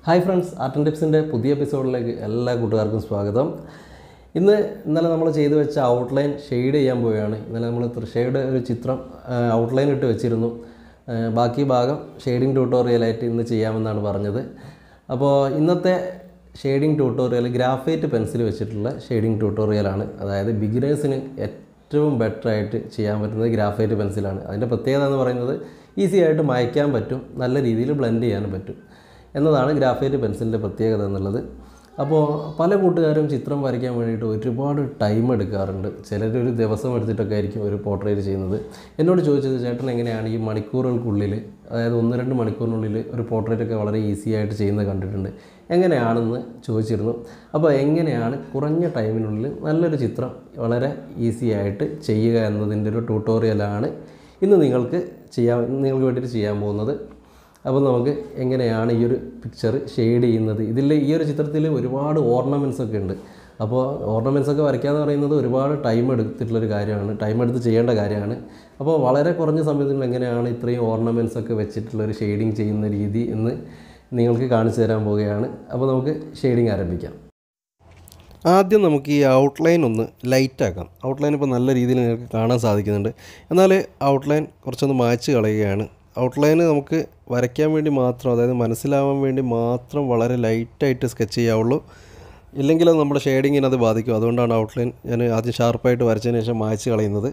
hi friends art and ടിപ്സിൻ്റെ പുതിയ എപ്പിസോഡിലേക്ക് എല്ലാ കൂട്ടുകാർക്കും സ്വാഗതം ഇന്ന് ഇന്നലെ നമ്മൾ ചെയ്തു വെച്ച ഔട്ട്ലൈൻ ഷെയ്ഡ് ചെയ്യാൻ പോവുകയാണ് ഇന്നലെ നമ്മൾ തൃശ്ശയുടെ ഒരു ചിത്രം ഔട്ട്ലൈൻ ഇട്ട് വെച്ചിരുന്നു ആ, ബാക്കി ഭാഗം ഷെയ്ഡിങ് ട്യൂട്ടോറിയലായിട്ട് ഇന്ന് ചെയ്യാമെന്നാണ് പറഞ്ഞത് അപ്പോൾ ഇന്നത്തെ ഷെയ്ഡിങ് ട്യൂട്ടോറിയൽ ഗ്രാഫൈറ്റ് പെൻസിൽ വെച്ചിട്ടുള്ള ഷെയ്ഡിങ് ട്യൂട്ടോറിയലാണ് അതായത് ബിഗിനേഴ്സിന് ഏറ്റവും ബെറ്റർ ആയിട്ട് ചെയ്യാൻ പറ്റുന്നത് ഗ്രാഫൈറ്റ് പെൻസിലാണ് അതിൻ്റെ പ്രത്യേകത എന്ന് പറയുന്നത് ഈസി ആയിട്ട് മായ്ക്കാൻ പറ്റും നല്ല രീതിയിൽ ബ്ലെൻഡ് ചെയ്യാനും പറ്റും എന്നതാണ് ഗ്രാഫൈറ്റ് പെൻസിലിൻ്റെ പ്രത്യേകത എന്നുള്ളത് അപ്പോൾ പല കൂട്ടുകാരും ചിത്രം വരയ്ക്കാൻ വേണ്ടിയിട്ട് ഒരുപാട് ടൈം എടുക്കാറുണ്ട് ചിലർ ഒരു ദിവസം എടുത്തിട്ടൊക്കെ ആയിരിക്കും ഒരു പോർട്രേറ്റ് ചെയ്യുന്നത് എന്നോട് ചോദിച്ചത് ചേട്ടൻ എങ്ങനെയാണ് ഈ മണിക്കൂറുകൾക്കുള്ളിൽ അതായത് ഒന്ന് രണ്ട് മണിക്കൂറിനുള്ളിൽ ഒരു പോർട്രേറ്റ് ഒക്കെ വളരെ ഈസി ആയിട്ട് ചെയ്യുന്നത് കണ്ടിട്ടുണ്ട് എങ്ങനെയാണെന്ന് ചോദിച്ചിരുന്നു അപ്പോൾ എങ്ങനെയാണ് കുറഞ്ഞ ടൈമിനുള്ളിൽ നല്ലൊരു ചിത്രം വളരെ ഈസി ആയിട്ട് ചെയ്യുക എന്നതിൻ്റെ ഒരു ട്യൂട്ടോറിയലാണ് ഇന്ന് നിങ്ങൾക്ക് ചെയ്യാൻ നിങ്ങൾക്ക് വേണ്ടിയിട്ട് ചെയ്യാൻ പോകുന്നത് അപ്പോൾ നമുക്ക് എങ്ങനെയാണ് ഈ ഒരു പിക്ചർ ഷെയ്ഡ് ചെയ്യുന്നത് ഇതിൽ ഈ ഒരു ചിത്രത്തിൽ ഒരുപാട് ഓർണമെൻറ്റ്സ് ഒക്കെ ഉണ്ട് അപ്പോൾ ഓർണമെൻറ്റ്സ് ഒക്കെ വരയ്ക്കുക എന്ന് പറയുന്നത് ഒരുപാട് ടൈം എടുത്തിട്ടുള്ളൊരു കാര്യമാണ് ടൈം എടുത്ത് ചെയ്യേണ്ട കാര്യമാണ് അപ്പോൾ വളരെ കുറഞ്ഞ സമയത്തിൽ എങ്ങനെയാണ് ഇത്രയും ഓർണമെൻറ്റ്സ് ഒക്കെ വെച്ചിട്ടുള്ളൊരു ഷെയ്ഡിങ് ചെയ്യുന്ന രീതി എന്ന് നിങ്ങൾക്ക് കാണിച്ചു തരാൻ പോവുകയാണ് അപ്പോൾ നമുക്ക് ഷെയ്ഡിങ് ആരംഭിക്കാം ആദ്യം നമുക്ക് ഈ ഔട്ട്ലൈൻ ഒന്ന് ലൈറ്റ് ആക്കാം ഔട്ട്ലൈൻ ഇപ്പോൾ നല്ല രീതിയിൽ നിങ്ങൾക്ക് കാണാൻ സാധിക്കുന്നുണ്ട് എന്നാൽ ഔട്ട്ലൈൻ കുറച്ചൊന്ന് മായ്ച്ച് കളയുകയാണ് ഔട്ട്ലൈൻ നമുക്ക് വരയ്ക്കാൻ വേണ്ടി മാത്രം അതായത് മനസ്സിലാവാൻ വേണ്ടി മാത്രം വളരെ ലൈറ്റായിട്ട് സ്കെച്ച് ചെയ്യാവുള്ളൂ ഇല്ലെങ്കിൽ അത് നമ്മുടെ ഷെയ്ഡിങ്ങിന് അത് ബാധിക്കും അതുകൊണ്ടാണ് ഔട്ട്ലൈൻ ഞാൻ ആദ്യം ഷാർപ്പായിട്ട് വരച്ചതിന് ശേഷം മായ്ച്ച് കളയുന്നത്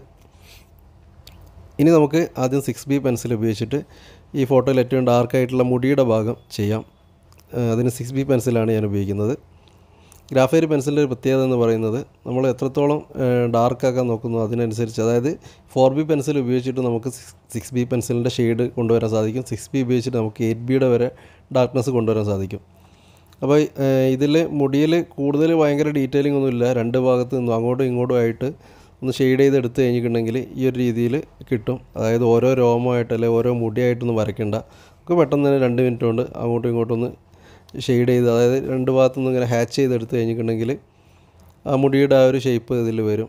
ഇനി നമുക്ക് ആദ്യം സിക്സ് ബി പെൻസിൽ ഉപയോഗിച്ചിട്ട് ഈ ഫോട്ടോയിൽ ഏറ്റവും ഡാർക്കായിട്ടുള്ള മുടിയുടെ ഭാഗം ചെയ്യാം ഏഹ് അതിന് സിക്സ് ബി പെൻസിലാണ് ഞാൻ ഉപയോഗിക്കുന്നത് ഗ്രാഫൈറ്റ് പെൻസിലിൻ്റെ ഒരു പ്രത്യേകത എന്ന് പറയുന്നത് നമ്മൾ എത്രത്തോളം ഡാർക്കാക്കാൻ നോക്കുന്നു അതിനനുസരിച്ച് അതായത് ഫോർ ബി പെൻസിൽ ഉപയോഗിച്ചിട്ട് നമുക്ക് സിക്സ് ബി പെൻസിലിൻ്റെ ഷെയ്ഡ് കൊണ്ടുവരാൻ സാധിക്കും സിക്സ് ബി ഉപയോഗിച്ചിട്ട് നമുക്ക് എയ്റ്റ് ബിയുടെ വരെ ഡാർക്ക്നെസ് കൊണ്ടുവരാൻ സാധിക്കും അപ്പോൾ ഇതിൽ മുടിയിൽ കൂടുതൽ ഭയങ്കര ഡീറ്റെയിലിംഗ് ഒന്നുമില്ല രണ്ട് ഭാഗത്ത് നിന്നും അങ്ങോട്ടും ഇങ്ങോട്ടും ആയിട്ട് ഒന്ന് ഷെയ്ഡ് ചെയ്ത് എടുത്ത് കഴിഞ്ഞിട്ടുണ്ടെങ്കിൽ ഈ ഒരു രീതിയിൽ കിട്ടും അതായത് ഓരോ രോമമായിട്ട് അല്ലെങ്കിൽ ഓരോ മുടിയായിട്ടൊന്നും വരയ്ക്കണ്ട നമുക്ക് പെട്ടെന്ന് തന്നെ രണ്ട് മിനിറ്റ് കൊണ്ട് അങ്ങോട്ടും ഇങ്ങോട്ടും ഒന്ന് ഷെയ്ഡ് ചെയ്ത് അതായത് രണ്ട് ഭാഗത്തുനിന്ന് ഇങ്ങനെ ഹാച്ച് ചെയ്ത് എടുത്ത് കഴിഞ്ഞിട്ടുണ്ടെങ്കിൽ ആ മുടിയുടെ ആ ഒരു ഷേപ്പ് ഇതിൽ വരും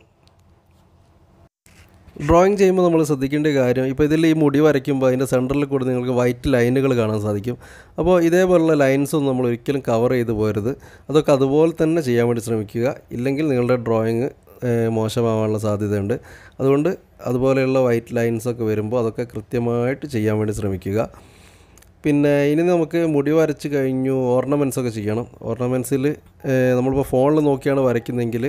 ഡ്രോയിങ് ചെയ്യുമ്പോൾ നമ്മൾ ശ്രദ്ധിക്കേണ്ട കാര്യം ഇപ്പോൾ ഇതിൽ ഈ മുടി വരയ്ക്കുമ്പോൾ അതിൻ്റെ സെൻറ്ററിൽ കൂടെ നിങ്ങൾക്ക് വൈറ്റ് ലൈനുകൾ കാണാൻ സാധിക്കും അപ്പോൾ ഇതേപോലുള്ള ലൈൻസ് ഒന്നും നമ്മൾ ഒരിക്കലും കവർ ചെയ്ത് പോരുത് അതൊക്കെ അതുപോലെ തന്നെ ചെയ്യാൻ വേണ്ടി ശ്രമിക്കുക ഇല്ലെങ്കിൽ നിങ്ങളുടെ ഡ്രോയിങ് മോശമാവാനുള്ള സാധ്യതയുണ്ട് അതുകൊണ്ട് അതുപോലെയുള്ള വൈറ്റ് ലൈൻസൊക്കെ വരുമ്പോൾ അതൊക്കെ കൃത്യമായിട്ട് ചെയ്യാൻ വേണ്ടി ശ്രമിക്കുക പിന്നെ ഇനി നമുക്ക് മുടി വരച്ച് കഴിഞ്ഞു ഓർണമെൻറ്റ്സ് ഒക്കെ ചെയ്യണം ഓർണമെൻറ്റ്സിൽ നമ്മളിപ്പോൾ ഫോണിൽ നോക്കിയാണ് വരയ്ക്കുന്നതെങ്കിൽ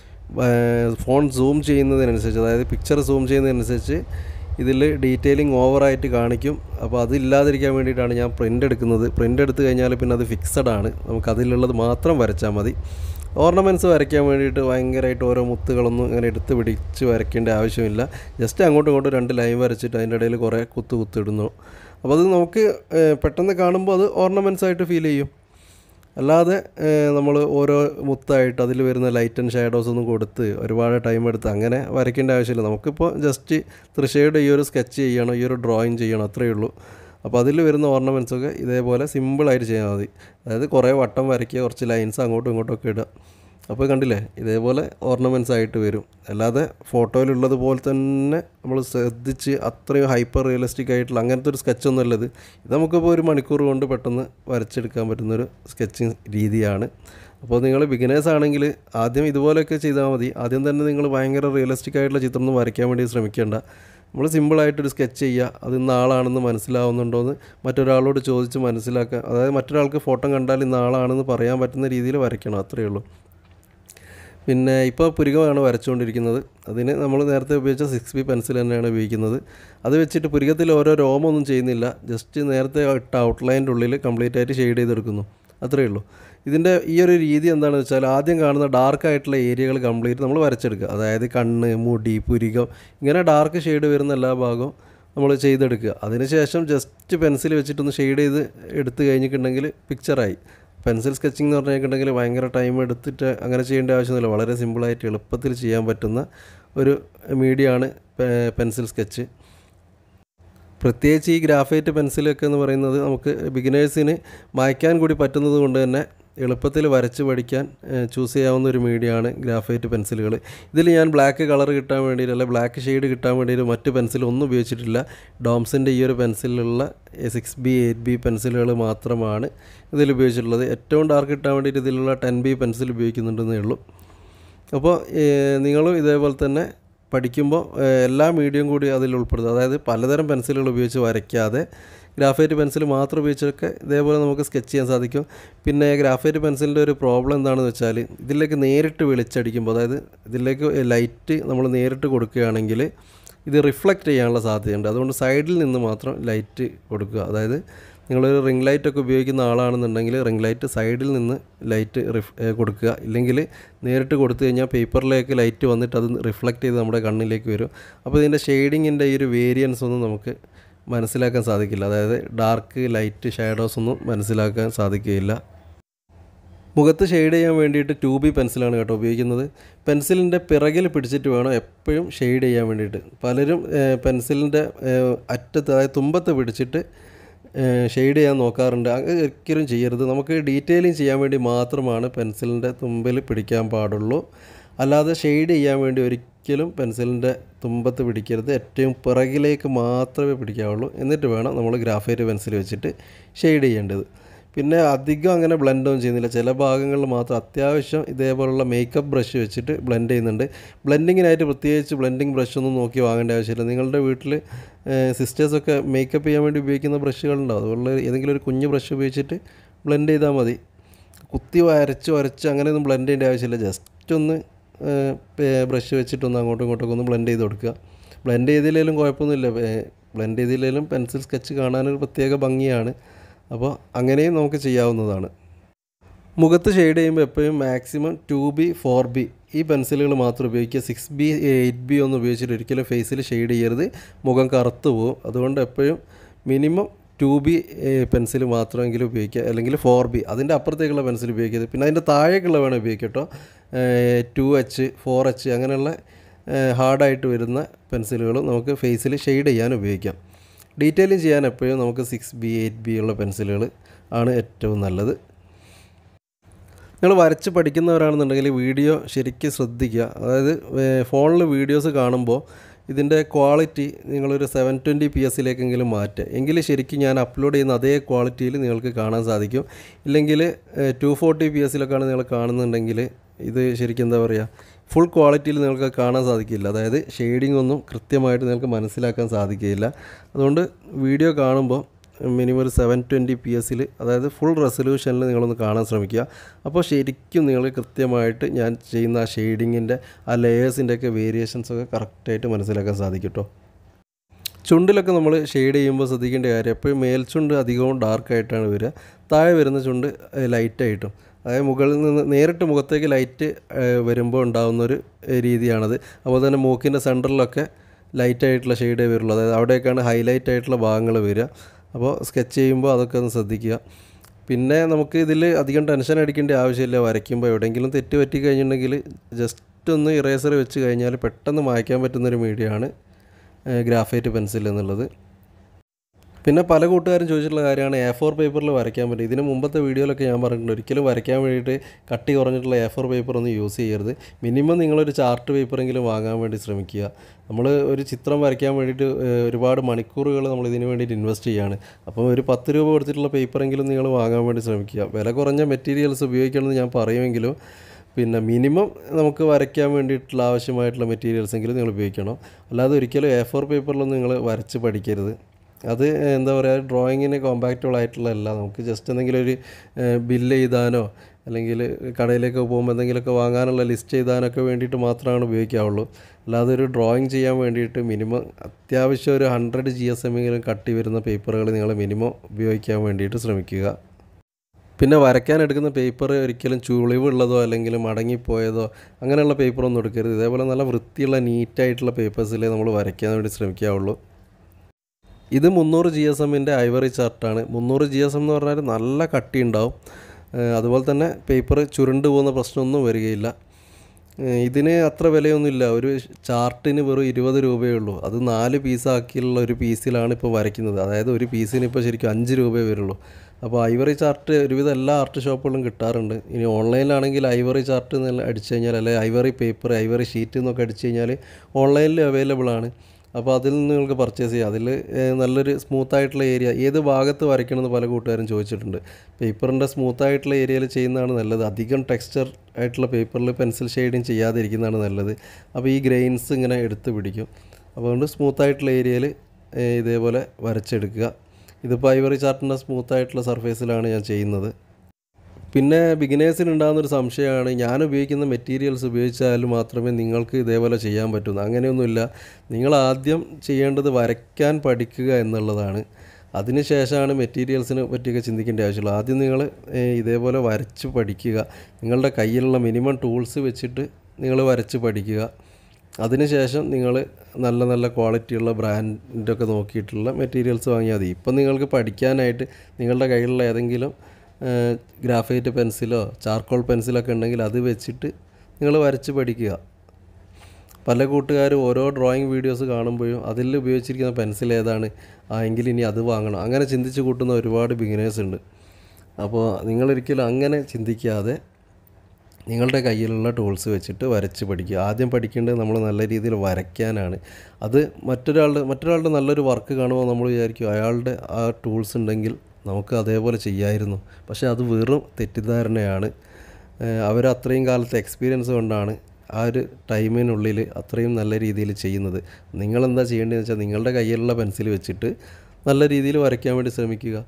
ഫോൺ സൂം ചെയ്യുന്നതിനനുസരിച്ച് അതായത് പിക്ചർ സൂം ചെയ്യുന്നതിനനുസരിച്ച് ഇതിൽ ഡീറ്റെയിലിംഗ് ഓവറായിട്ട് കാണിക്കും അപ്പോൾ അതില്ലാതിരിക്കാൻ വേണ്ടിയിട്ടാണ് ഞാൻ പ്രിൻ്റ് എടുക്കുന്നത് പ്രിൻ്റ് എടുത്തു കഴിഞ്ഞാൽ പിന്നെ അത് ഫിക്സഡ് ആണ് നമുക്ക് അതിലുള്ളത് മാത്രം വരച്ചാൽ മതി ഓർണമെൻറ്റ്സ് വരയ്ക്കാൻ വേണ്ടിയിട്ട് ഭയങ്കരമായിട്ട് ഓരോ മുത്തുകളൊന്നും ഇങ്ങനെ എടുത്ത് പിടിച്ച് വരയ്ക്കേണ്ട ആവശ്യമില്ല ജസ്റ്റ് അങ്ങോട്ടും ഇങ്ങോട്ടും രണ്ട് ലൈൻ വരച്ചിട്ട് അതിൻ്റെ ഇടയിൽ കുറേ കുത്ത് കുത്തിടുന്നു അപ്പോൾ അത് നമുക്ക് ഏഹ്, പെട്ടെന്ന് കാണുമ്പോൾ അത് ഓർണമെൻറ്റ്സ് ആയിട്ട് ഫീൽ ചെയ്യും അല്ലാതെ നമ്മൾ ഓരോ മുത്തായിട്ട് അതിൽ വരുന്ന ലൈറ്റ് ആൻഡ് ഷാഡോസ് ഒന്നും കൊടുത്ത് ഒരുപാട് ടൈം എടുത്ത് അങ്ങനെ വരയ്ക്കേണ്ട ആവശ്യമില്ല നമുക്കിപ്പോൾ ജസ്റ്റ് തൃശ്ശയുടെ ഈ ഒരു സ്കെച്ച് ചെയ്യണം ഈ ഒരു ഡ്രോയിങ് ചെയ്യണം അത്രയേ ഉള്ളൂ അപ്പോൾ അതിൽ വരുന്ന ഓർണമെൻറ്റ്സ് ഒക്കെ ഇതേപോലെ സിമ്പിളായിട്ട് ചെയ്താൽ മതി അതായത് കുറേ വട്ടം വരയ്ക്കുക കുറച്ച് ലൈൻസ് അങ്ങോട്ടും ഇങ്ങോട്ടും ഒക്കെ ഇടുക അപ്പോൾ കണ്ടില്ലേ ഇതേപോലെ ഓർണമെൻറ്റ്സ് ആയിട്ട് വരും അല്ലാതെ ഫോട്ടോയിലുള്ളത് പോലെ തന്നെ നമ്മൾ ശ്രദ്ധിച്ച് അത്രയും ഹൈപ്പർ റിയലിസ്റ്റിക് ആയിട്ടുള്ള അങ്ങനത്തെ ഒരു സ്കെച്ചൊന്നും അല്ലത് ഇത് നമുക്കിപ്പോൾ ഒരു മണിക്കൂർ കൊണ്ട് പെട്ടെന്ന് വരച്ചെടുക്കാൻ പറ്റുന്നൊരു സ്കെച്ചിങ് രീതിയാണ് അപ്പോൾ നിങ്ങൾ ബിഗിനേഴ്സ് ആണെങ്കിൽ ആദ്യം ഇതുപോലെയൊക്കെ ചെയ്താൽ മതി ആദ്യം തന്നെ നിങ്ങൾ ഭയങ്കര റിയലിസ്റ്റിക് ആയിട്ടുള്ള ചിത്രം ഒന്നും വരയ്ക്കാൻ വേണ്ടി ശ്രമിക്കേണ്ട നമ്മൾ സിമ്പിളായിട്ടൊരു സ്കെച്ച് ചെയ്യുക അത് ഇന്ന ആളാണെന്ന് മനസ്സിലാവുന്നുണ്ടോ എന്ന് മറ്റൊരാളോട് ചോദിച്ച് മനസ്സിലാക്കുക അതായത് മറ്റൊരാൾക്ക് ഫോട്ടോ കണ്ടാൽ ഇന്ന ആളാണെന്ന് പറയാൻ പറ്റുന്ന രീതിയിൽ വരയ്ക്കണം അത്രയേ ഉള്ളൂ പിന്നെ ഇപ്പോൾ പുരികമാണ് വരച്ചുകൊണ്ടിരിക്കുന്നത് അതിന് നമ്മൾ നേരത്തെ ഉപയോഗിച്ച സിക്സ് ബി പെൻസിൽ തന്നെയാണ് ഉപയോഗിക്കുന്നത് അത് വെച്ചിട്ട് പുരികത്തിൽ ഓരോ രോമൊന്നും ചെയ്യുന്നില്ല ജസ്റ്റ് നേരത്തെ ഇട്ട ഔട്ട്ലൈൻ്റെ ഉള്ളിൽ കംപ്ലീറ്റ് ആയിട്ട് ഷെയ്ഡ് ചെയ്തെടുക്കുന്നു അത്രയേ ഉള്ളൂ ഇതിൻ്റെ ഈ ഒരു രീതി എന്താണെന്ന് വെച്ചാൽ ആദ്യം കാണുന്ന ഡാർക്ക് ആയിട്ടുള്ള ഏരിയകൾ കംപ്ലീറ്റ് നമ്മൾ വരച്ചെടുക്കുക അതായത് കണ്ണ് മുടി പുരികം ഇങ്ങനെ ഡാർക്ക് ഷെയ്ഡ് വരുന്ന എല്ലാ ഭാഗവും നമ്മൾ ചെയ്തെടുക്കുക അതിനുശേഷം ജസ്റ്റ് പെൻസിൽ വെച്ചിട്ടൊന്ന് ഷെയ്ഡ് ചെയ്ത് എടുത്തു കഴിഞ്ഞിട്ടുണ്ടെങ്കിൽ പിക്ചറായി പെൻസിൽ സ്കെച്ചിങ് എന്ന് പറഞ്ഞിട്ടുണ്ടെങ്കിൽ ഭയങ്കര ടൈം എടുത്തിട്ട് അങ്ങനെ ചെയ്യേണ്ട ആവശ്യമൊന്നുമില്ല വളരെ സിമ്പിളായിട്ട് എളുപ്പത്തിൽ ചെയ്യാൻ പറ്റുന്ന ഒരു മീഡിയമാണ് പെൻസിൽ സ്കെച്ച് പ്രത്യേകിച്ച് ഈ ഗ്രാഫൈറ്റ് പെൻസിലൊക്കെ എന്ന് പറയുന്നത് നമുക്ക് ബിഗിനേഴ്സിന് മായ്ക്കാൻ കൂടി പറ്റുന്നത് കൊണ്ട് തന്നെ എളുപ്പത്തിൽ വരച്ച് പഠിക്കാൻ ചൂസ് ചെയ്യാവുന്ന ഒരു മീഡിയമാണ് ഗ്രാഫൈറ്റ് പെൻസിലുകൾ ഇതിൽ ഞാൻ ബ്ലാക്ക് കളർ കിട്ടാൻ വേണ്ടിയിട്ട് അല്ലെ ബ്ലാക്ക് ഷെയ്ഡ് കിട്ടാൻ വേണ്ടിയിട്ട് മറ്റ് പെൻസിൽ ഒന്നും ഉപയോഗിച്ചിട്ടില്ല ഡോംസിൻ്റെ ഈ ഒരു പെൻസിലുള്ള സിക്സ് ബി എയ്റ്റ് ബി പെൻസിലുകൾ മാത്രമാണ് ഇതിൽ ഉപയോഗിച്ചിട്ടുള്ളത് ഏറ്റവും ഡാർക്ക് കിട്ടാൻ വേണ്ടിയിട്ട് ഇതിലുള്ള ടെൻ ബി പെൻസിൽ ഉപയോഗിക്കുന്നുണ്ടെന്നേ ഉള്ളൂ അപ്പോൾ നിങ്ങളും ഇതേപോലെ തന്നെ പഠിക്കുമ്പോൾ ഏഹ്, എല്ലാ മീഡിയം കൂടി അതിൽ ഉൾപ്പെടുത്തുക അതായത് പലതരം പെൻസിലുകൾ ഉപയോഗിച്ച് വരയ്ക്കാതെ ഗ്രാഫൈറ്റ് പെൻസിൽ മാത്രം ഉപയോഗിച്ചൊക്കെ ഇതേപോലെ നമുക്ക് സ്കെച്ച് ചെയ്യാൻ സാധിക്കും പിന്നെ ഗ്രാഫൈറ്റ് പെൻസിലിൻ്റെ ഒരു പ്രോബ്ലം എന്താണെന്ന് വെച്ചാൽ ഇതിലേക്ക് നേരിട്ട് വെളിച്ചടിക്കുമ്പോൾ അതായത് ഇതിലേക്ക് ലൈറ്റ് നമ്മൾ നേരിട്ട് കൊടുക്കുകയാണെങ്കിൽ ഇത് റിഫ്ലക്റ്റ് ചെയ്യാനുള്ള സാധ്യതയുണ്ട് അതുകൊണ്ട് സൈഡിൽ നിന്ന് മാത്രം ലൈറ്റ് കൊടുക്കുക അതായത് നിങ്ങളൊരു റിംഗ് ലൈറ്റ് ഒക്കെ ഉപയോഗിക്കുന്ന ആളാണെന്നുണ്ടെങ്കിൽ റിംഗ് ലൈറ്റ് സൈഡിൽ നിന്ന് ലൈറ്റ് റിഫ് ഏ, കൊടുക്കുക ഇല്ലെങ്കിൽ നേരിട്ട് കൊടുത്തു കഴിഞ്ഞാൽ പേപ്പറിലേക്ക് ലൈറ്റ് വന്നിട്ട് അത് റിഫ്ലക്റ്റ് ചെയ്ത് നമ്മുടെ കണ്ണിലേക്ക് വരും അപ്പോൾ ഇതിൻ്റെ ഷെയ്ഡിങ്ങിൻ്റെ ഈ ഒരു വേരിയൻസ് ഒന്നും നമുക്ക് മനസ്സിലാക്കാൻ സാധിക്കില്ല അതായത് ഡാർക്ക് ലൈറ്റ് ഷാഡോസ് ഒന്നും മനസ്സിലാക്കാൻ സാധിക്കുകയില്ല മുഖത്ത് ഷെയ്ഡ് ചെയ്യാൻ വേണ്ടിയിട്ട് ടൂ ബി പെൻസിലാണ് കേട്ടോ ഉപയോഗിക്കുന്നത് പെൻസിലിൻ്റെ പിറകിൽ പിടിച്ചിട്ട് വേണം എപ്പോഴും ഷെയ്ഡ് ചെയ്യാൻ വേണ്ടിയിട്ട് പലരും പെൻസിലിൻ്റെ അറ്റത്ത് അതായത് തുമ്പത്ത് പിടിച്ചിട്ട് ഷെയ്ഡ് ചെയ്യാൻ നോക്കാറുണ്ട് അത് ഒരിക്കലും ചെയ്യരുത് നമുക്ക് ഡീറ്റെയിലിംഗ് ചെയ്യാൻ വേണ്ടി മാത്രമാണ് പെൻസിലിൻ്റെ തുമ്പിൽ പിടിക്കാൻ പാടുള്ളൂ അല്ലാതെ ഷെയ്ഡ് ചെയ്യാൻ വേണ്ടി ഒരിക്കലും പെൻസിലിൻ്റെ തുമ്പത്ത് പിടിക്കരുത് ഏറ്റവും പിറകിലേക്ക് മാത്രമേ പിടിക്കാവുള്ളൂ എന്നിട്ട് വേണം നമ്മൾ ഗ്രാഫൈറ്റ് പെൻസിൽ വെച്ചിട്ട് ഷെയ്ഡ് ചെയ്യേണ്ടത് പിന്നെ അധികം അങ്ങനെ ബ്ലെൻഡ് ഒന്നും ചെയ്യുന്നില്ല ചില ഭാഗങ്ങളിൽ മാത്രം അത്യാവശ്യം ഇതേപോലുള്ള മേക്കപ്പ് ബ്രഷ് വെച്ചിട്ട് ബ്ലെൻഡ് ചെയ്യുന്നുണ്ട് ബ്ലെൻഡിങ്ങിനായിട്ട് പ്രത്യേകിച്ച് ബ്ലെൻഡിങ് ബ്രഷ് ഒന്നും നോക്കി വാങ്ങേണ്ട ആവശ്യമില്ല നിങ്ങളുടെ വീട്ടിൽ സിസ്റ്റേഴ്സൊക്കെ മേക്കപ്പ് ചെയ്യാൻ വേണ്ടി ഉപയോഗിക്കുന്ന ബ്രഷുകളുണ്ടാവും അതുപോലെ ഏതെങ്കിലും ഒരു കുഞ്ഞ് ബ്രഷ് ഉപയോഗിച്ചിട്ട് ബ്ലെൻഡ് ചെയ്താൽ മതി കുത്തി വരച്ച് വരച്ച് അങ്ങനെയൊന്നും ബ്ലെൻഡ് ചെയ്യേണ്ട ആവശ്യമില്ല ജസ്റ്റ് ഒന്ന് ബ്രഷ് വെച്ചിട്ടൊന്ന് അങ്ങോട്ടും ഇങ്ങോട്ടൊക്കെ ഒന്ന് ബ്ലെൻഡ് ചെയ്ത് കൊടുക്കുക ബ്ലെൻഡ് ചെയ്തില്ലെങ്കിലും കുഴപ്പമൊന്നുമില്ല ബ്ലെൻഡ് ചെയ്തില്ലെങ്കിലും പെൻസിൽ സ്കെച്ച് കാണാനൊരു പ്രത്യേക ഭംഗിയാണ് അപ്പോൾ അങ്ങനെയും നമുക്ക് ചെയ്യാവുന്നതാണ് മുഖത്ത് ഷെയ്ഡ് ചെയ്യുമ്പോൾ എപ്പോഴും maximum two B four B ഈ പെൻസിലുകൾ മാത്രം ഉപയോഗിക്കുക സിക്സ് ബി എയ്റ്റ് ബി ഒന്നും ഉപയോഗിച്ചിട്ട് ഒരിക്കലും ഫേസിൽ ഷെയ്ഡ് ചെയ്യരുത് മുഖം കറുത്ത് പോകും അതുകൊണ്ട് എപ്പോഴും മിനിമം ടു ബി പെൻസിൽ മാത്രമെങ്കിലും ഉപയോഗിക്കുക അല്ലെങ്കിൽ ഫോർ ബി അതിൻ്റെ അപ്പുറത്തേക്കുള്ള പെൻസിൽ ഉപയോഗിക്കരുത് പിന്നെ അതിൻ്റെ താഴേക്കുള്ള വേണം ഉപയോഗിക്കുക കേട്ടോ ടു എച്ച് ഫോർ എച്ച് അങ്ങനെയുള്ള ഹാർഡായിട്ട് വരുന്ന പെൻസിലുകളും നമുക്ക് ഫേസിൽ ഷെയ്ഡ് ചെയ്യാൻ ഉപയോഗിക്കാം ഡീറ്റെയിലിംഗ് ചെയ്യാൻ എപ്പോഴും നമുക്ക് സിക്സ് ബി എയ്റ്റ് ബി ഉള്ള പെൻസിലുകൾ ആണ് ഏറ്റവും നല്ലത് നിങ്ങൾ വരച്ച് പഠിക്കുന്നവരാണെന്നുണ്ടെങ്കിൽ വീഡിയോ ശരിക്കും ശ്രദ്ധിക്കുക അതായത് ഫോണിൽ വീഡിയോസ് കാണുമ്പോൾ ഇതിൻ്റെ ക്വാളിറ്റി നിങ്ങളൊരു സെവൻ ട്വൻറ്റി പി എസിലേക്കെങ്കിലും മാറ്റുക എങ്കിൽ ശരിക്കും ഞാൻ അപ്ലോഡ് ചെയ്യുന്ന അതേ ക്വാളിറ്റിയിൽ നിങ്ങൾക്ക് കാണാൻ സാധിക്കും ഇല്ലെങ്കിൽ ടു ഫോർട്ടി പി എസിലൊക്കെയാണ് നിങ്ങൾ കാണുന്നുണ്ടെങ്കിൽ ഇത് ശരിക്കും എന്താ പറയുക ഫുൾ ക്വാളിറ്റിയിൽ നിങ്ങൾക്ക് കാണാൻ സാധിക്കില്ല അതായത് ഷെയ്ഡിംഗ് ഒന്നും കൃത്യമായിട്ട് നിങ്ങൾക്ക് മനസ്സിലാക്കാൻ സാധിക്കുകയില്ല അതുകൊണ്ട് വീഡിയോ കാണുമ്പോൾ മിനിമം ഒരു സെവൻ ട്വൻറ്റി പി എസിൽ അതായത് ഫുൾ റെസൊല്യൂഷനിൽ നിങ്ങളൊന്ന് കാണാൻ ശ്രമിക്കുക അപ്പോൾ ശരിക്കും നിങ്ങൾ കൃത്യമായിട്ട് ഞാൻ ചെയ്യുന്ന ആ ഷെയ്ഡിങ്ങിൻ്റെ ആ ലെയേഴ്സിൻ്റെ ഒക്കെ വേരിയേഷൻസ് ഒക്കെ കറക്റ്റായിട്ട് മനസ്സിലാക്കാൻ സാധിക്കും കേട്ടോ ചുണ്ടിലൊക്കെ നമ്മൾ ഷെയ്ഡ് ചെയ്യുമ്പോൾ ശ്രദ്ധിക്കേണ്ട കാര്യം എപ്പോഴും മേൽചുണ്ട് അധികവും ഡാർക്കായിട്ടാണ് വരിക താഴെ വരുന്ന ചുണ്ട് ലൈറ്റായിട്ടും അതായത് മുകളിൽ നിന്ന് നേരിട്ട് മുഖത്തേക്ക് ലൈറ്റ് വരുമ്പോൾ ഉണ്ടാകുന്ന ഒരു രീതിയാണത് അതുപോലെ തന്നെ മൂക്കിൻ്റെ സെൻറ്ററിലൊക്കെ ലൈറ്റായിട്ടുള്ള ഷെയ്ഡേ വരുള്ളൂ അതായത് അവിടെയൊക്കെയാണ് ഹൈലൈറ്റ് ആയിട്ടുള്ള ഭാഗങ്ങൾ വരിക അപ്പോൾ സ്കെച്ച് ചെയ്യുമ്പോൾ അതൊക്കെ ഒന്ന് ശ്രദ്ധിക്കുക പിന്നെ നമുക്ക് ഇതിൽ അധികം ടെൻഷൻ അടിക്കേണ്ട ആവശ്യമില്ല വരയ്ക്കുമ്പോൾ എവിടെയെങ്കിലും തെറ്റ് പറ്റി കഴിഞ്ഞിട്ടുണ്ടെങ്കിൽ ജസ്റ്റ് ഒന്ന് ഇറേസർ വെച്ച് കഴിഞ്ഞാൽ പെട്ടെന്ന് മായ്ക്കാൻ പറ്റുന്നൊരു മീഡിയമാണ് ഗ്രാഫൈറ്റ് പെൻസിൽ എന്നുള്ളത് പിന്നെ പല കൂട്ടുകാരും ചോദിച്ചിട്ടുള്ള കാര്യമാണ് എ ഫോർ പേപ്പറിൽ വരയ്ക്കാൻ പറ്റും ഇതിന് മുമ്പത്തെ വീഡിയോയിലൊക്കെ ഞാൻ പറഞ്ഞിട്ടുണ്ട് ഒരിക്കലും വരയ്ക്കാൻ വേണ്ടിയിട്ട് കട്ടി കുറഞ്ഞിട്ടുള്ള എ ഫോർ പേപ്പർ ഒന്നും യൂസ് ചെയ്യരുത് മിനിമം നിങ്ങളൊരു ചാർട്ട് പേപ്പറെങ്കിലും വാങ്ങാൻ വേണ്ടി ശ്രമിക്കുക നമ്മൾ ഒരു ചിത്രം വരയ്ക്കാൻ വേണ്ടിയിട്ട് ഏഹ്, ഒരുപാട് മണിക്കൂറുകൾ നമ്മൾ ഇതിന് വേണ്ടിയിട്ട് ഇൻവെസ്റ്റ് ചെയ്യാണ് അപ്പോൾ ഒരു പത്ത് രൂപ കൊടുത്തിട്ടുള്ള പേപ്പറെങ്കിലും നിങ്ങൾ വാങ്ങാൻ വേണ്ടി ശ്രമിക്കുക വില കുറഞ്ഞ മെറ്റീരിയൽസ് ഉപയോഗിക്കണമെന്ന് ഞാൻ പറയുമെങ്കിലും പിന്നെ മിനിമം നമുക്ക് വരയ്ക്കാൻ വേണ്ടിയിട്ടുള്ള ആവശ്യമായിട്ടുള്ള മെറ്റീരിയൽസ് എങ്കിലും നിങ്ങൾ ഉപയോഗിക്കണം അല്ലാതെ ഒരിക്കലും എ ഫോർ പേപ്പറിലൊന്നും നിങ്ങൾ വരച്ച് പഠിക്കരുത് അത് എന്താ പറയുക ഡ്രോയിങ്ങിന് കോമ്പാക്റ്റബിൾ ആയിട്ടുള്ളതല്ല നമുക്ക് ജസ്റ്റ് എന്തെങ്കിലും ഒരു ബില്ല് എഴുതാനോ അല്ലെങ്കിൽ കടയിലേക്ക് പോകുമ്പോൾ എന്തെങ്കിലുമൊക്കെ വാങ്ങാനുള്ള ലിസ്റ്റ് എഴുതാനൊക്കെ വേണ്ടിയിട്ട് മാത്രമാണ് ഉപയോഗിക്കാവുള്ളൂ അല്ലാതെ ഒരു ഡ്രോയിങ് ചെയ്യാൻ വേണ്ടിയിട്ട് മിനിമം അത്യാവശ്യം ഒരു ഹൺഡ്രഡ് ജി എസ് എമ്മെങ്കിലും കട്ടി വരുന്ന പേപ്പറുകൾ നിങ്ങൾ മിനിമം ഉപയോഗിക്കാൻ വേണ്ടിയിട്ട് ശ്രമിക്കുക പിന്നെ വരയ്ക്കാൻ എടുക്കുന്ന പേപ്പർ ഒരിക്കലും ചുളിവുള്ളതോ അല്ലെങ്കിൽ മടങ്ങിപ്പോയതോ അങ്ങനെയുള്ള പേപ്പറൊന്നും എടുക്കരുത് ഇതേപോലെ നല്ല വൃത്തിയുള്ള നീറ്റായിട്ടുള്ള പേപ്പേഴ്സിലേ നമ്മൾ വരയ്ക്കാൻ വേണ്ടി ശ്രമിക്കാവുള്ളൂ ഇത് മുന്നൂറ് ജി എസ് എമ്മിൻ്റെ ഐവറി ചാർട്ടാണ് മുന്നൂറ് ജി എസ് എം എന്ന് പറഞ്ഞാൽ നല്ല കട്ടി ഉണ്ടാവും ഏഹ് അതുപോലെ തന്നെ പേപ്പർ ചുരുണ്ട് പോകുന്ന പ്രശ്നമൊന്നും വരികയില്ല ഏഹ് ഇതിന് അത്ര വിലയൊന്നുമില്ല ഒരു ചാർട്ടിന് വെറും ഇരുപത് രൂപയേ ഉള്ളൂ അത് നാല് പീസാക്കിയുള്ള ഒരു പീസിലാണ് ഇപ്പോൾ വരയ്ക്കുന്നത് അതായത് ഒരു പീസിന് ഇപ്പോൾ ശരിക്കും അഞ്ച് രൂപയേ വരുള്ളൂ അപ്പോൾ ഐവറി ചാർട്ട് ഒരുവിധം എല്ലാ ആർട്ട് ഷോപ്പുകളിലും കിട്ടാറുണ്ട് ഇനി ഓൺലൈനിലാണെങ്കിൽ ഐവറി ചാർട്ട് എന്ന് അടിച്ചു കഴിഞ്ഞാൽ അല്ലെങ്കിൽ ഐവറി പേപ്പർ ഐവറി ഷീറ്റ് എന്നൊക്കെ അടിച്ചു കഴിഞ്ഞാൽ ഓൺലൈനിൽ അവൈലബിൾ ആണ് അപ്പോൾ അതിൽ നിന്ന് നിങ്ങൾക്ക് പർച്ചേസ് ചെയ്യാം അതിൽ നല്ലൊരു സ്മൂത്ത് ആയിട്ടുള്ള ഏരിയ ഏത് ഭാഗത്ത് വരയ്ക്കണമെന്ന് പല കൂട്ടുകാരും ചോദിച്ചിട്ടുണ്ട് പേപ്പറിൻ്റെ സ്മൂത്ത് ആയിട്ടുള്ള ഏരിയയിൽ ചെയ്യുന്നതാണ് നല്ലത് അധികം ടെക്സ്ചർ ആയിട്ടുള്ള പേപ്പറിൽ പെൻസിൽ ഷെയ്ഡിങ് ചെയ്യാതിരിക്കുന്നതാണ് നല്ലത് അപ്പോൾ ഈ ഗ്രെയിൻസ് ഇങ്ങനെ എടുത്ത് പിടിക്കും അപ്പോൾ അതുകൊണ്ട് സ്മൂത്ത് ആയിട്ടുള്ള ഏരിയയിൽ ഇതേപോലെ വരച്ചെടുക്കുക ഇതിപ്പോൾ ഐവറി ചാർട്ടിൻ്റെ സ്മൂത്ത് ആയിട്ടുള്ള സർഫേസിലാണ് ഞാൻ ചെയ്യുന്നത് പിന്നെ ബിഗിനേഴ്സിന് ഉണ്ടാകുന്നൊരു സംശയമാണ് ഞാൻ ഉപയോഗിക്കുന്ന മെറ്റീരിയൽസ് ഉപയോഗിച്ചാൽ മാത്രമേ നിങ്ങൾക്ക് ഇതേപോലെ ചെയ്യാൻ പറ്റുന്നു അങ്ങനെയൊന്നുമില്ല നിങ്ങൾ ആദ്യം ചെയ്യേണ്ടത് വരയ്ക്കാൻ പഠിക്കുക എന്നുള്ളതാണ് അതിനുശേഷമാണ് മെറ്റീരിയൽസിനെ പറ്റിയൊക്കെ ചിന്തിക്കേണ്ട ആവശ്യമുള്ളൂ ആദ്യം നിങ്ങൾ ഇതേപോലെ വരച്ച് പഠിക്കുക നിങ്ങളുടെ കയ്യിലുള്ള മിനിമം ടൂൾസ് വെച്ചിട്ട് നിങ്ങൾ വരച്ച് പഠിക്കുക അതിനുശേഷം നിങ്ങൾ നല്ല നല്ല ക്വാളിറ്റിയുള്ള ബ്രാൻഡൊക്കെ നോക്കിയിട്ടുള്ള മെറ്റീരിയൽസ് വാങ്ങിയാൽ മതി ഇപ്പം നിങ്ങൾക്ക് പഠിക്കാനായിട്ട് നിങ്ങളുടെ കയ്യിലുള്ള ഏതെങ്കിലും ഗ്രാഫൈറ്റ് പെൻസിലോ ചാർക്കോൾ പെൻസിലൊക്കെ ഉണ്ടെങ്കിൽ അത് വെച്ചിട്ട് നിങ്ങൾ വരച്ച് പഠിക്കുക പല കൂട്ടുകാരും ഓരോ ഡ്രോയിങ് വീഡിയോസ് കാണുമ്പോഴും അതിൽ ഉപയോഗിച്ചിരിക്കുന്ന പെൻസിൽ ഏതാണ് ആ എങ്കിൽ ഇനി അത് വാങ്ങണം അങ്ങനെ ചിന്തിച്ച് കൂട്ടുന്ന ഒരുപാട് ബിഗിനേഴ്സ് ഉണ്ട് അപ്പോൾ നിങ്ങളൊരിക്കലും അങ്ങനെ ചിന്തിക്കാതെ നിങ്ങളുടെ കയ്യിലുള്ള ടൂൾസ് വെച്ചിട്ട് വരച്ച് പഠിക്കുക ആദ്യം പഠിക്കേണ്ടത് നമ്മൾ നല്ല രീതിയിൽ വരയ്ക്കാനാണ് അത് മറ്റൊരാളുടെ മറ്റൊരാളുടെ നല്ലൊരു വർക്ക് കാണുമ്പോൾ നമ്മൾ വിചാരിക്കും അയാളുടെ ആ ടൂൾസ് ഉണ്ടെങ്കിൽ നമുക്ക് അതേപോലെ ചെയ്യായിരുന്നു പക്ഷേ അത് വെറും തെറ്റിദ്ധാരണയാണ് അവർ അത്രയും കാലത്തെ എക്സ്പീരിയൻസ് കൊണ്ടാണ് ആ ഒരു ടൈമിനുള്ളിൽ അത്രയും നല്ല രീതിയിൽ ചെയ്യുന്നത് നിങ്ങളെന്താ ചെയ്യേണ്ടതെന്ന് വെച്ചാൽ നിങ്ങളുടെ കയ്യിലുള്ള പെൻസിൽ വെച്ചിട്ട് നല്ല രീതിയിൽ വരയ്ക്കാൻ വേണ്ടി ശ്രമിക്കുക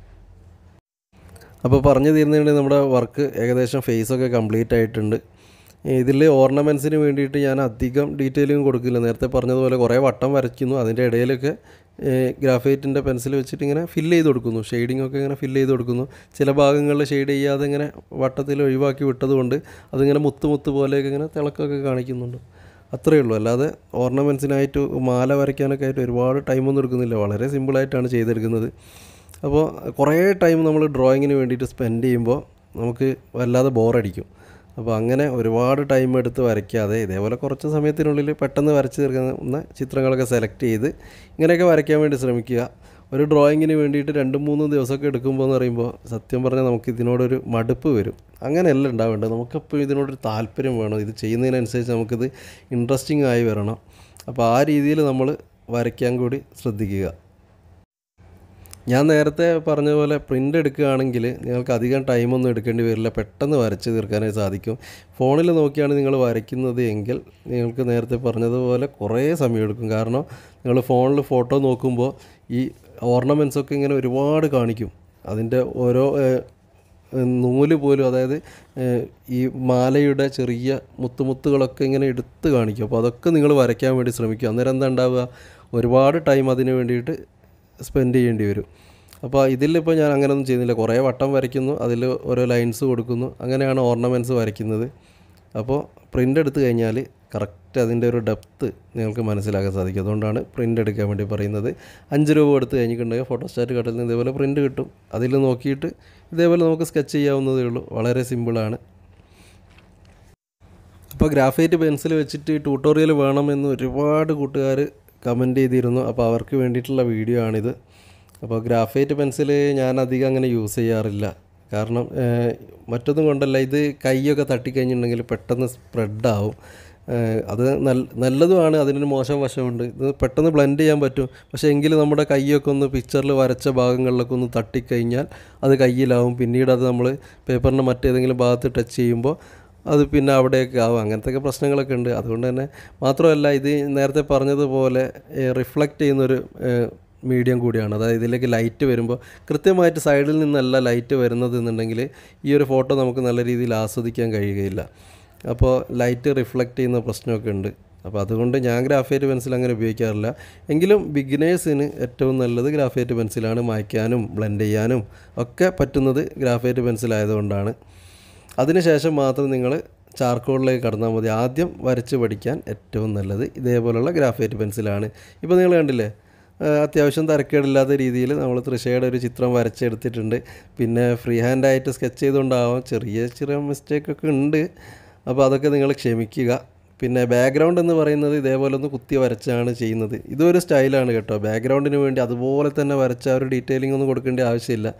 അപ്പോൾ പറഞ്ഞു തീരുന്നതിന് നമ്മുടെ വർക്ക് ഏകദേശം ഫേസൊക്കെ കംപ്ലീറ്റ് ആയിട്ടുണ്ട് ഇതിൽ ഓർണമെൻറ്റ്സിന് വേണ്ടിയിട്ട് ഞാൻ അധികം ഡീറ്റെയിലിംഗ് കൊടുക്കില്ല നേരത്തെ പറഞ്ഞതുപോലെ കുറേ വട്ടം വരയ്ക്കുന്നു അതിൻ്റെ ഇടയിലൊക്കെ ഗ്രാഫൈറ്റിൻ്റെ പെൻസിൽ വെച്ചിട്ട് ഇങ്ങനെ ഫില്ല് ചെയ്ത് കൊടുക്കുന്നു ഷെയ്ഡിംഗ് ഒക്കെ ഇങ്ങനെ ഫില്ല് ചെയ്ത് കൊടുക്കുന്നു ചില ഭാഗങ്ങളിൽ ഷെയ്ഡ് ചെയ്യാതെ ഇങ്ങനെ വട്ടത്തിൽ ഒഴിവാക്കി വിട്ടതുകൊണ്ട് അതിങ്ങനെ മുത്ത് മുത്ത് പോലെയൊക്കെ ഇങ്ങനെ തിളക്കമൊക്കെ കാണിക്കുന്നുണ്ട് അത്രയേ ഉള്ളൂ അല്ലാതെ ഓർണമെൻറ്റ്സിനായിട്ട് മാല വരയ്ക്കാനൊക്കെ ആയിട്ട് ഒരുപാട് ടൈമൊന്നും എടുക്കുന്നില്ല വളരെ സിമ്പിളായിട്ടാണ് ചെയ്തെടുക്കുന്നത് അപ്പോൾ കുറേ ടൈം നമ്മൾ ഡ്രോയിങ്ങിന് വേണ്ടിയിട്ട് സ്പെൻഡ് ചെയ്യുമ്പോൾ നമുക്ക് വല്ലാതെ ബോറടിക്കും അപ്പോൾ അങ്ങനെ ഒരുപാട് ടൈം എടുത്ത് വരയ്ക്കാതെ ഇതേപോലെ കുറച്ച് സമയത്തിനുള്ളിൽ പെട്ടെന്ന് വരച്ച് തീർക്കുന്ന ചിത്രങ്ങളൊക്കെ സെലക്ട് ചെയ്ത് ഇങ്ങനെയൊക്കെ വരയ്ക്കാൻ വേണ്ടി ശ്രമിക്കുക ഒരു ഡ്രോയിങ്ങിന് വേണ്ടിയിട്ട് രണ്ട് മൂന്ന് ദിവസമൊക്കെ എടുക്കുമ്പോൾ എന്ന് പറയുമ്പോൾ സത്യം പറഞ്ഞാൽ നമുക്ക് ഇതിനോടൊരു മടുപ്പ് വരും അങ്ങനെയല്ല ഉണ്ടാവേണ്ടത് നമുക്കെപ്പോഴും ഇതിനോടൊരു താല്പര്യം വേണം ഇത് ചെയ്യുന്നതിനനുസരിച്ച് നമുക്കിത് ഇൻട്രസ്റ്റിംഗ് ആയി വരണം അപ്പോൾ ആ രീതിയിൽ നമ്മൾ വരയ്ക്കാൻ കൂടി ശ്രദ്ധിക്കുക ഞാൻ നേരത്തെ പറഞ്ഞ പോലെ പ്രിൻ്റ് എടുക്കുകയാണെങ്കിൽ നിങ്ങൾക്ക് അധികം ടൈമൊന്നും എടുക്കേണ്ടി വരില്ല പെട്ടെന്ന് വരച്ച് തീർക്കാനായി സാധിക്കും ഫോണിൽ നോക്കിയാണ് നിങ്ങൾ വരയ്ക്കുന്നത് എങ്കിൽ നിങ്ങൾക്ക് നേരത്തെ പറഞ്ഞതുപോലെ കുറേ സമയം എടുക്കും കാരണം നിങ്ങൾ ഫോണിൽ ഫോട്ടോ നോക്കുമ്പോൾ ഈ ഓർണമെൻറ്റ്സ് ഒക്കെ ഇങ്ങനെ ഒരുപാട് കാണിക്കും അതിൻ്റെ ഓരോ നൂല് പോലും അതായത് ഈ മാലയുടെ ചെറിയ മുത്തുമുത്തുകളൊക്കെ ഇങ്ങനെ എടുത്ത് കാണിക്കും അപ്പോൾ അതൊക്കെ നിങ്ങൾ വരയ്ക്കാൻ വേണ്ടി ശ്രമിക്കുക അന്നേരം എന്താ ഉണ്ടാവുക ഒരുപാട് ടൈം അതിന് വേണ്ടിയിട്ട് സ്പെൻഡ് ചെയ്യേണ്ടി വരും അപ്പോൾ ഇതിലിപ്പോൾ ഞാൻ അങ്ങനെയൊന്നും ചെയ്യുന്നില്ല കുറേ വട്ടം വരയ്ക്കുന്നു അതിൽ ഓരോ ലൈൻസ് കൊടുക്കുന്നു അങ്ങനെയാണ് ഓർണമെൻറ്റ്സ് വരയ്ക്കുന്നത് അപ്പോൾ പ്രിൻ്റ് എടുത്തു കഴിഞ്ഞാൽ കറക്റ്റ് അതിൻ്റെ ഒരു ഡെപ്ത്ത് നിങ്ങൾക്ക് മനസ്സിലാക്കാൻ സാധിക്കും അതുകൊണ്ടാണ് പ്രിൻ്റ് എടുക്കാൻ വേണ്ടി പറയുന്നത് അഞ്ച് രൂപ കൊടുത്ത് കഴിഞ്ഞിട്ടുണ്ടെങ്കിൽ ഫോട്ടോസ്റ്റാറ്റ് കടയിൽ നിന്ന് ഇതേപോലെ പ്രിൻ്റ് കിട്ടും അതിൽ നോക്കിയിട്ട് ഇതേപോലെ നമുക്ക് സ്കെച്ച് ചെയ്യാവുന്നതേ ഉള്ളൂ വളരെ സിമ്പിളാണ് അപ്പോൾ ഗ്രാഫൈറ്റ് പെൻസിൽ വെച്ചിട്ട് ട്യൂട്ടോറിയൽ വേണമെന്ന് ഒരുപാട് കൂട്ടുകാർ കമൻറ്റ് ചെയ്തിരുന്നു അപ്പോൾ അവർക്ക് വേണ്ടിയിട്ടുള്ള വീഡിയോ ആണിത് അപ്പോൾ ഗ്രാഫൈറ്റ് പെൻസിൽ ഞാൻ അധികം അങ്ങനെ യൂസ് ചെയ്യാറില്ല കാരണം മറ്റൊന്നും കൊണ്ടല്ല ഇത് കൈയൊക്കെ തട്ടിക്കഴിഞ്ഞിട്ടുണ്ടെങ്കിൽ പെട്ടെന്ന് സ്പ്രെഡാവും അത് നല്ല നല്ലതുമാണ് അതിനൊരു മോശം വശമുണ്ട് ഇത് പെട്ടെന്ന് ബ്ലെൻഡ് ചെയ്യാൻ പറ്റും പക്ഷേ എങ്കിലും നമ്മുടെ കൈയൊക്കെ ഒന്ന് പിക്ചറിൽ വരച്ച ഭാഗങ്ങളിലൊക്കെ ഒന്ന് തട്ടിക്കഴിഞ്ഞാൽ അത് കയ്യിലാവും പിന്നീട് അത് നമ്മൾ പേപ്പറിൻ്റെ മറ്റേതെങ്കിലും ഭാഗത്ത് ടച്ച് ചെയ്യുമ്പോൾ അത് പിന്നെ അവിടെയൊക്കെ ആവും അങ്ങനത്തെ പ്രശ്നങ്ങളൊക്കെ ഉണ്ട് അതുകൊണ്ട് തന്നെ മാത്രമല്ല ഇത് നേരത്തെ പറഞ്ഞതുപോലെ റിഫ്ലക്റ്റ് ചെയ്യുന്നൊരു മീഡിയം കൂടിയാണ് അതായത് ഇതിലേക്ക് ലൈറ്റ് വരുമ്പോൾ കൃത്യമായിട്ട് സൈഡിൽ നിന്നല്ല ലൈറ്റ് വരുന്നത് എന്നുണ്ടെങ്കിൽ ഈ ഒരു ഫോട്ടോ നമുക്ക് നല്ല രീതിയിൽ ആസ്വദിക്കാൻ കഴിയുകയില്ല അപ്പോൾ ലൈറ്റ് റിഫ്ലക്റ്റ് ചെയ്യുന്ന പ്രശ്നമൊക്കെ ഉണ്ട് അപ്പോൾ അതുകൊണ്ട് ഞാൻ ഗ്രാഫൈറ്റ് പെൻസിൽ അങ്ങനെ ഉപയോഗിക്കാറില്ല എങ്കിലും ബിഗിനേഴ്സിന് ഏറ്റവും നല്ലത് ഗ്രാഫൈറ്റ് പെൻസിലാണ് മായ്ക്കാനും ബ്ലെൻഡ് ചെയ്യാനും ഒക്കെ പറ്റുന്നത് ഗ്രാഫൈറ്റ് പെൻസിൽ ആയതുകൊണ്ടാണ് അതിനുശേഷം മാത്രം നിങ്ങൾ ചാർക്കോളിലേക്ക് കടന്നാൽ മതി ആദ്യം വരച്ച് പഠിക്കാൻ ഏറ്റവും നല്ലത് ഇതേപോലുള്ള ഗ്രാഫൈറ്റ് പെൻസിലാണ് ഇപ്പോൾ നിങ്ങൾ കണ്ടില്ലേ അത്യാവശ്യം തരക്കേടില്ലാത്ത രീതിയിൽ നമ്മൾ തൃശയുടെ ഒരു ചിത്രം വരച്ചെടുത്തിട്ടുണ്ട് പിന്നെ ഫ്രീ ഹാൻഡായിട്ട് സ്കെച്ച് ചെയ്തുകൊണ്ടാവാം ചെറിയ ചെറിയ മിസ്റ്റേക്കൊക്കെ ഉണ്ട് അപ്പോൾ അതൊക്കെ നിങ്ങൾ ക്ഷമിക്കുക പിന്നെ ബാക്ക്ഗ്രൗണ്ട് എന്ന് പറയുന്നത് ഇതേപോലെ ഒന്ന് കുത്തി വരച്ചാണ് ചെയ്യുന്നത് ഇതൊരു സ്റ്റൈലാണ് കേട്ടോ ബാക്ക്ഗ്രൗണ്ടിന് വേണ്ടി അതുപോലെ തന്നെ വരച്ച ഒരു ഡീറ്റെയിലിംഗ് ഒന്നും കൊടുക്കേണ്ട ആവശ്യമില്ല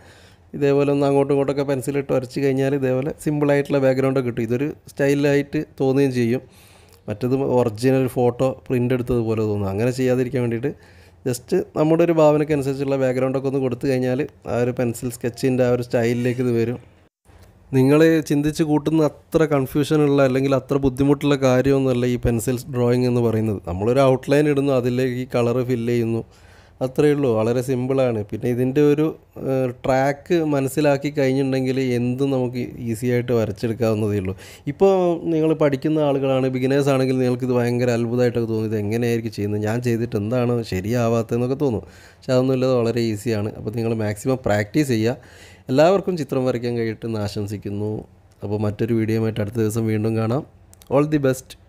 ഇതേപോലെ ഒന്ന് അങ്ങോട്ടും ഇങ്ങോട്ടൊക്കെ പെൻസിലിട്ട് വരച്ച് കഴിഞ്ഞാൽ ഇതേപോലെ സിമ്പിളായിട്ടുള്ള ബാക്ക്ഗ്രൗണ്ടൊക്കെ കിട്ടും ഇതൊരു സ്റ്റൈലായിട്ട് തോന്നുകയും ചെയ്യും മറ്റത് ഒറിജിനൽ ഫോട്ടോ പ്രിൻ്റ് എടുത്തതുപോലെ തോന്നും അങ്ങനെ ചെയ്യാതിരിക്കാൻ വേണ്ടിയിട്ട് ജസ്റ്റ് നമ്മുടെ ഒരു ഭാവനയ്ക്ക് അനുസരിച്ചുള്ള ബാക്ക്ഗ്രൗണ്ടൊക്കെ ഒന്ന് കൊടുത്തു കഴിഞ്ഞാൽ ആ ഒരു പെൻസിൽ സ്കെച്ചിൻ്റെ ആ ഒരു സ്റ്റൈലിലേക്ക് ഇത് വരും നിങ്ങൾ ചിന്തിച്ച് കൂട്ടുന്ന അത്ര കൺഫ്യൂഷനുള്ള അല്ലെങ്കിൽ അത്ര ബുദ്ധിമുട്ടുള്ള കാര്യമൊന്നുമല്ല ഈ പെൻസിൽ ഡ്രോയിങ് എന്ന് പറയുന്നത് നമ്മളൊരു ഔട്ട്ലൈൻ ഇടുന്നു അതിലേക്ക് ഈ കളറ് ഫില്ല് ചെയ്യുന്നു അത്രയേ ഉള്ളൂ വളരെ സിമ്പിളാണ് പിന്നെ ഇതിൻ്റെ ഒരു ട്രാക്ക് മനസ്സിലാക്കി കഴിഞ്ഞിട്ടുണ്ടെങ്കിൽ എന്തും നമുക്ക് ഈസി ആയിട്ട് വരച്ചെടുക്കാവുന്നതേ ഉള്ളൂ ഇപ്പോൾ നിങ്ങൾ പഠിക്കുന്ന ആളുകളാണ് ബിഗിനേഴ്സ് ആണെങ്കിൽ നിങ്ങൾക്ക് ഇത് ഭയങ്കര അത്ഭുതമായിട്ടൊക്കെ തോന്നും ഇത് എങ്ങനെയായിരിക്കും ചെയ്യുന്നത് ഞാൻ ചെയ്തിട്ട് എന്താണ് ശരിയാവാത്തതെന്നൊക്കെ തോന്നും പക്ഷെ അതൊന്നുമില്ലാതെ വളരെ ഈസിയാണ് അപ്പോൾ നിങ്ങൾ മാക്സിമം പ്രാക്ടീസ് ചെയ്യുക എല്ലാവർക്കും ചിത്രം വരയ്ക്കാൻ കഴിയട്ടെ എന്ന് ആശംസിക്കുന്നു അപ്പോൾ മറ്റൊരു വീഡിയോയുമായിട്ട് അടുത്ത ദിവസം വീണ്ടും കാണാം ഓൾ ദി ബെസ്റ്റ്